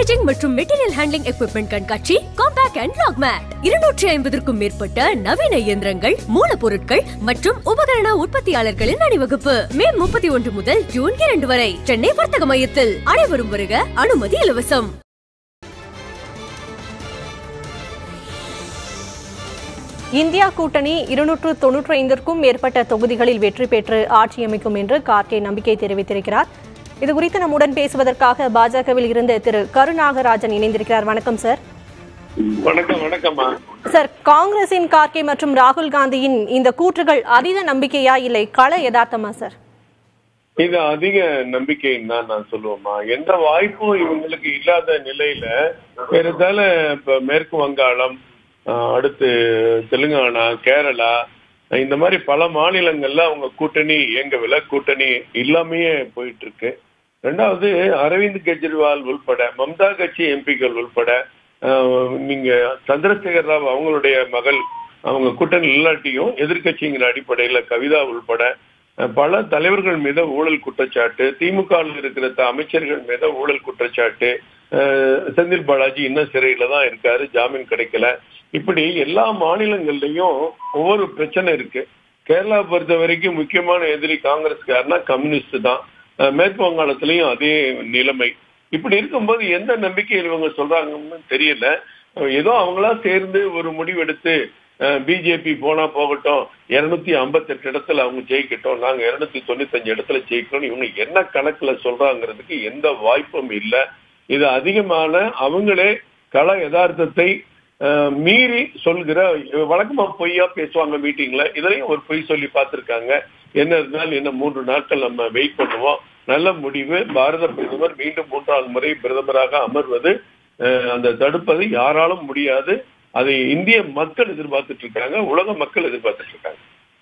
Packaging மற்றும் material handling equipment கண்காட்சி compact and lock mate இருநூற்றி ஐம்பதற்கும் மேற்பட்ட நவீன இயந்திரங்கள் மூலப்பொருட்கள் மற்றும் உபகரண உற்பத்தியாளர்களின் அணிவகுப்பு மே முப்பத்தி ஒன்று முதல் ஜூன் இரண்டு வரை சென்னை வர்த்தக மையத்தில் அனைவரும் வருக அனுமதி இலவசம் இந்தியா கூட்டணி இருநூற்று தொன்னூற்றி ஐந்திற்கும் மேற்பட்ட தொகுதிகளில் வெற்றி பெற்று ஆட்சியமைக்கும் என்று கார்கே நம்பிக்கை தெரிவித்திருக்கிறார் இது குறித்து நம்முடன் பேசுவதற்காக பாஜகவில் இருந்து திரு கருநாகராஜன் இணைந்திருக்கிறார் வணக்கம் சார் வணக்கம் வணக்கம்மா சார் காங்கிரசின் கார்கே மற்றும் ராகுல் காந்தியின் இந்த கூற்றுகள் அதீத நம்பிக்கையா இல்லை கள யதார்த்தமா சார் இது அதிக நம்பிக்கைன்னு தான் நான் சொல்லுவேம்மா எந்த வாய்ப்பும் இவங்களுக்கு இல்லாத நிலையில பெருதால இப்ப மேற்கு வங்காளம் ஆஹ், அடுத்து தெலுங்கானா கேரளா இந்த மாதிரி பல மாநிலங்கள்ல அவங்க கூட்டணி இயங்கவில்லை கூட்டணி இல்லாமையே போயிட்டு இருக்கு ரெண்டாவது அரவிந்த் கெஜ்ரிவால் உள்பட மம்தா கட்சி எம்பிக்கள் உள்பட ஆஹ், நீங்க சந்திரசேகர் ராவ் அவங்களுடைய மகள் அவங்க கூட்டணி இல்லாட்டியும் எதிர்க்கட்சிங்கிற அடிப்படையில கவிதா உள்பட அஹ், பல தலைவர்கள் மீது ஊழல் குற்றச்சாட்டு திமுக வில் இருக்கிற த- அமைச்சர்கள் மீது ஊழல் குற்றச்சாட்டு அஹ், செந்தில் பாலாஜி இன்னும் சிறையில தான் இருக்காரு ஜாமீன் கிடைக்கல இப்படி எல்லா மாநிலங்கள்லயும் ஒவ்வொரு பிரச்சனை இருக்கு கேரளா பொறுத்த வரைக்கும் முக்கியமான எதிரி காங்கிரஸ்காரனா கம்யூனிஸ்ட் தான் அஹ், மேற்கு வங்காளத்திலையும் அதே நிலைமை இப்படி இருக்கும்போது எந்த நம்பிக்கையில் இவங்க சொல்றாங்கன்னு தெரியல அஹ், ஏதோ அவங்களா சேர்ந்து ஒரு முடிவெடுத்து பிஜேபி போனா போகட்டும் இருநூத்தி ஐம்பத்தெட்டு இடத்துல அவங்க ஜெயிக்கட்டும் நாங்க இருநூத்தி தொண்ணூத்தஞ்சு இடத்துல ஜெயிக்கணும் இவங்க என்ன கணக்குல சொல்றாங்கிறதுக்கு எந்த வாய்ப்பும் இல்லை இது அதிகமான அவங்களே கள யதார்த்தத்தை அஹ், மீறி சொல்கிற வழக்கமா பொய்யா பேசுவாங்க மீட்டிங்ல இதுலயும் ஒரு பொய் சொல்லி பார்த்திருக்காங்க என்ன இருந்தாலும் இன்னும் மூன்று நாட்கள் நம்ம வெயிட் பண்ணுவோம் நல்ல முடிவு பாரத பிரதமர் மீண்டும் மூன்றாவது முறை பிரதமராக அமர்வது அஹ், அந்த தடுப்பது யாராலும் முடியாது அதை இந்திய மக்கள் எதிர்பார்த்துட்டு இருக்காங்க உலக மக்கள் எதிர்பார்த்துட்டு இருக்காங்க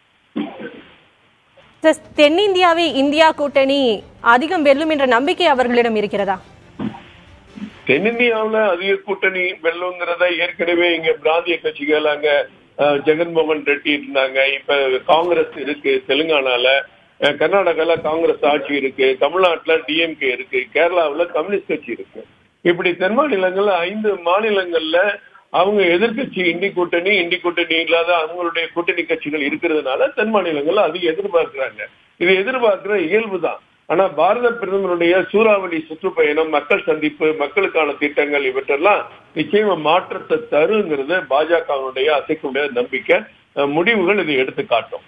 சார், தென்னிந்தியாவை இந்தியா கூட்டணி அதிகம் வெல்லும் என்ற நம்பிக்கை அவர்களிடம் இருக்கிறதா தென்னிந்தியாவுல அதிக கூட்டணி வெல்லுங்கிறத ஏற்கனவே இங்க பிராந்திய கட்சிகள் அங்க அஹ், ஜெகன்மோகன் ரெட்டி இருந்தாங்க இப்ப காங்கிரஸ் இருக்கு தெலுங்கானால அஹ், கர்நாடகால காங்கிரஸ் ஆட்சி இருக்கு தமிழ்நாட்டுல டிஎம்கே இருக்கு கேரளாவுல கம்யூனிஸ்ட் கட்சி இருக்கு இப்படி தென் மாநிலங்கள்ல ஐந்து மாநிலங்கள்ல அவங்க எதிர்க்கட்சி இந்தி கூட்டணி இந்தி கூட்டணி இல்லாத அவங்களுடைய கூட்டணி கட்சிகள் இருக்கிறதுனால தென் மாநிலங்கள்ல அதிக எதிர்பார்க்கிறாங்க இது எதிர்பார்க்கிற இயல்புதான் ஆனா பாரத பிரதமருடைய சூறாவளி சுற்றுப்பயணம் மக்கள் சந்திப்பு மக்களுக்கான திட்டங்கள் இவற்றெல்லாம் நிச்சயமா மாற்றத்தை தருங்கிறது பாஜகவினுடைய அசைக்க முடியாத நம்பிக்கை அஹ், முடிவுகள் இதை எடுத்து காட்டும்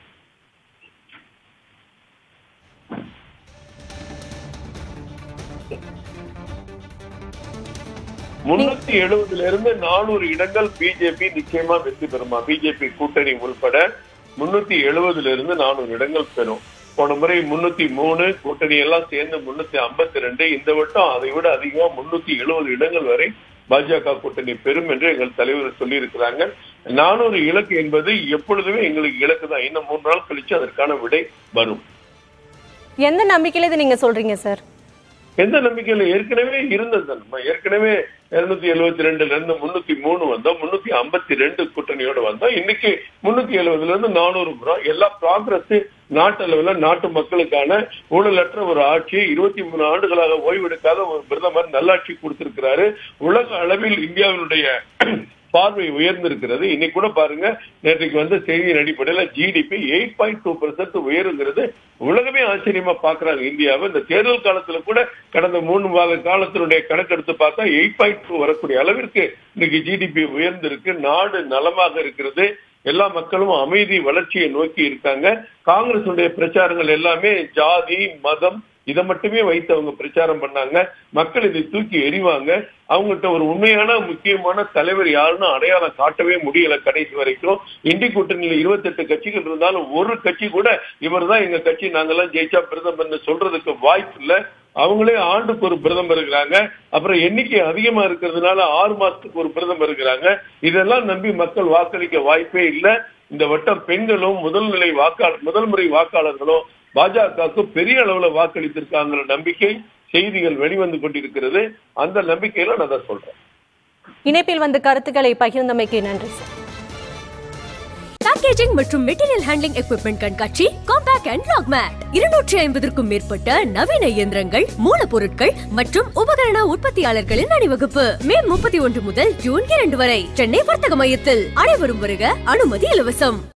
முன்னூத்தி எழுபதுல இருந்து நானூறு இடங்கள் பிஜேபி நிச்சயமா வெற்றி பெறுமா பிஜேபி கூட்டணி உள்பட முன்னூத்தி எழுபதுல இருந்து நானூறு இடங்கள் பெறும் போன முறை முன்னூத்தி மூணு கூட்டணி எல்லாம் சேர்ந்து முன்னூத்தி ஐம்பத்தி ரெண்டு இந்த வட்டம் அதை விட அதிகமா முன்னூத்தி எழுபது இடங்கள் வரை பாஜக கூட்டணி பெறும் என்று எங்கள் தலைவர் சொல்லி இருக்கிறாங்க நானூறு இலக்கு என்பது எப்பொழுதுமே எங்களுக்கு இலக்கு தான் இன்னும் மூன்று நாள் கழிச்சு அதற்கான விடை வரும் எந்த நம்பிக்கையில இதை நீங்க சொல்றீங்க சார் எந்த நம்பிக்கையில ஏற்கனவே இருந்தது தான். நம்ம ஏற்கனவே இருநூத்தி எழுபத்தி ரெண்டுல இருந்து முன்னூத்தி மூணு வந்தோம் முன்னூத்தி ஐம்பத்தி ரெண்டு கூட்டணியோட வந்தோம் இன்னைக்கு முன்னூத்தி எழுபதுல இருந்து நானூறு போறோம் எல்லா ப்ராக்ரஸ் நாட்டளவுல நாட்டு மக்களுக்கான ஊழலற்ற ஒரு ஆட்சி இருபத்தி மூணு ஆண்டுகளாக ஓய்வெடுக்காத ஒரு பிரதமர் நல்லாட்சி கொடுத்திருக்கிறாரு உலக அளவில் இந்தியாவினுடைய பார்வை உயர்ந்திருக்கிறது இன்னைக்கு கூட பாருங்க நேற்றைக்கு வந்த செய்தியின் அடிப்படையில GDP eight point two percent உயருங்கிறது உலகமே ஆச்சரியமா பாக்குறாங்க இந்தியாவை இந்த தேர்தல் காலத்துல கூட கடந்த மூணு மாத காலத்தினுடைய கணக்கெடுத்து பார்த்தா எயிட் பாயிண்ட் டூ வரக்கூடிய அளவிற்கு இன்னைக்கு ஜிடிபி உயர்ந்திருக்கு நாடு நலமாக இருக்கிறது எல்லா மக்களும் அமைதி வளர்ச்சியை நோக்கி இருக்காங்க காங்கிரசுடைய பிரச்சாரங்கள் எல்லாமே ஜாதி மதம் இதை மட்டுமே வைத்து அவங்க பிரச்சாரம் பண்ணாங்க மக்கள் இதை தூக்கி எறிவாங்க அவங்ககிட்ட ஒரு உண்மையான முக்கியமான தலைவர் யாருன்னு அடையாளம் காட்டவே முடியல கடைசி வரைக்கும் இந்தி கூட்டணியில இருபத்தெட்டு கட்சிகள் இருந்தாலும் ஒரு கட்சி கூட இவர் தான் எங்க கட்சி நாங்கெல்லாம் ஜெயிச்சா பிரதமர்னு சொல்றதுக்கு வாய்ப்பு இல்ல அவங்களே ஆண்டுக்கு ஒரு பிரதமர் இருக்கிறாங்க அப்புறம் எண்ணிக்கை அதிகமா இருக்கிறதுனால ஆறு மாசத்துக்கு ஒரு பிரதமர் இருக்கிறாங்க இதெல்லாம் நம்பி மக்கள் வாக்களிக்க வாய்ப்பே இல்ல இந்த வட்டம் பெண்களும் முதல் நிலை வாக்காளர் முதல் முறை வாக்காளர்களும் பாஜகவுக்கு பெரிய அளவுல வாக்களித்திருக்காங்கிற நம்பிக்கை செய்திகள் வெளிவந்து கொண்டிருக்கிறது அந்த நம்பிக்கையில நான் அதை சொல்றேன் இணைப்பில் வந்து கருத்துக்களை பகிர்ந்தமைக்கு நன்றி சார் பேக்கேஜிங் மற்றும் மெட்டீரியல் ஹேண்ட்லிங் எக்யூப்மெண்ட் கண்காட்சி காம்பேக்ட் அண்ட் லாக்மேட் இருநூற்றி ஐம்பதற்கும் மேற்பட்ட நவீன இயந்திரங்கள் மூலப்பொருட்கள் மற்றும் உபகரண உற்பத்தியாளர்களின் அணிவகுப்பு மே முப்பத்தி ஒன்று முதல் ஜூன் இரண்டு வரை சென்னை வர்த்தக மையத்தில் அனைவரும் வருக அனுமதி இலவசம்